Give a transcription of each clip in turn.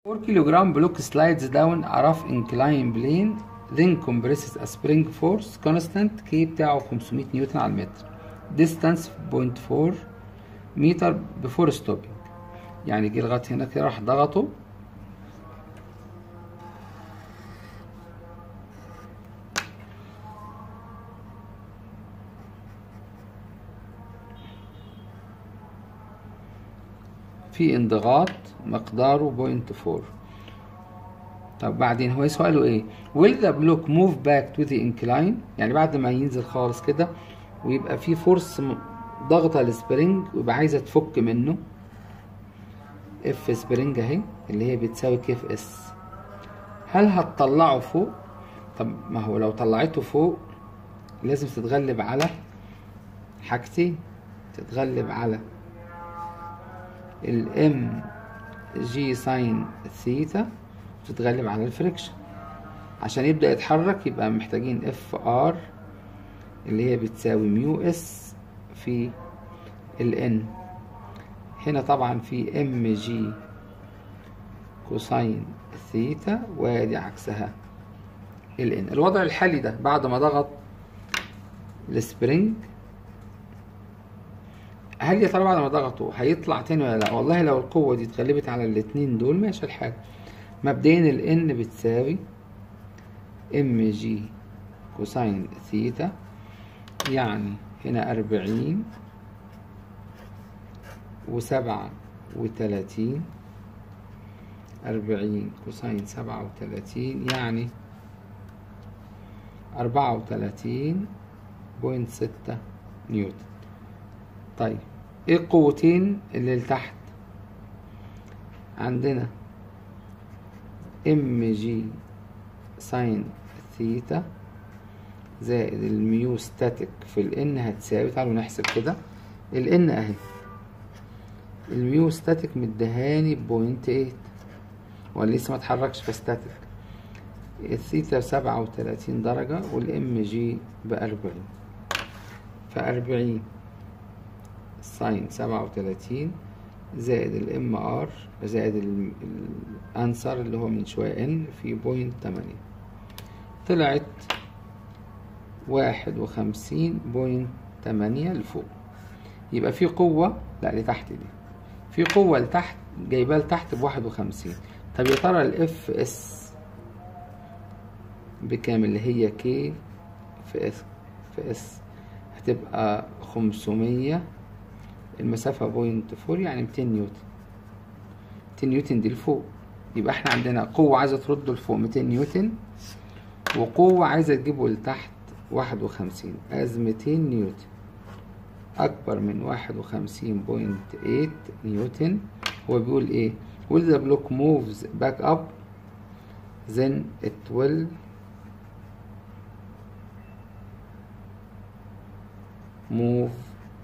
4 kilogram block slides down a rough inclined plane then compresses a spring force constant K بتاعه 500 نيوتن على المتر distance 0.4 متر before stopping يعني جه لغاية هنا كده راح ضغطه في انضغاط مقداره بوينت فور طب بعدين هو سؤاله ايه will the block move back to the incline يعني بعد ما ينزل خالص كده ويبقى في فورس ضغطة السبرينج ويبقى عايزة تفك منه اف سبرينج اهي اللي هي بتساوي كيف اس هل هتطلعه فوق طب ما هو لو طلعته فوق لازم تتغلب على حاجتين تتغلب على الام جي ساين ثيتا تتغلب على الفريكشن عشان يبدأ يتحرك يبقى محتاجين اف ار اللي هي بتساوي ميو اس في الان هنا طبعا في ام جي كوساين ثيتا وادي عكسها الان الوضع الحالي ده بعد ما ضغط السبرينج هل يا ترى بعد ما ضغطه هيطلع تاني ولا لا والله لو القوة دي اتغلبت على الاتنين دول ماشي الحال مبدئيا ال n بتساوي ام جي كوساين ثيتا يعني هنا أربعين وسبعة وتلاتين أربعين كوساين سبعة وتلاتين يعني أربعة وتلاتين بوينت ستة نيوتن طيب ايه القوتين اللي لتحت عندنا ام جي ساين ثيتا زائد الميو ستاتيك في الان هتساوي تعالوا نحسب كده الان اهي الميو ستاتيك مدهاني بوينت ايت ولا لسه ما اتحركش فستاتيك الثيتا بسبعة وتلاتين درجة والام جي بأربعين فأربعين ساين سبعة وتلاتين زائد الام ار زائد الانسر اللي هو من شوية ان في بوينت تمانية طلعت واحد وخمسين بوينت تمانية لفوق يبقى في قوة لا لتحت دي في قوة لتحت جايبها لتحت بواحد وخمسين طب يا ترى الاف اس بكام اللي هي كي في اس في اس هتبقى خمسمية المسافة بوينت فور يعني ميتين نيوتن ميتين نيوتن دي لفوق يبقى احنا عندنا قوة عايزة ترده لفوق ميتين نيوتن وقوة عايزة تجيبه لتحت واحد وخمسين از ميتين نيوتن أكبر من واحد وخمسين بوينت ايت نيوتن هو بيقول ايه will the block moves back up then it will move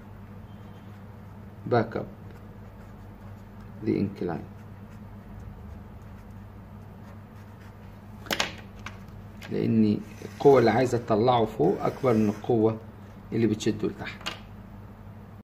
back up the incline لأن القوة اللي عايزة تطلعه فوق أكبر من القوة اللي بتشده لتحت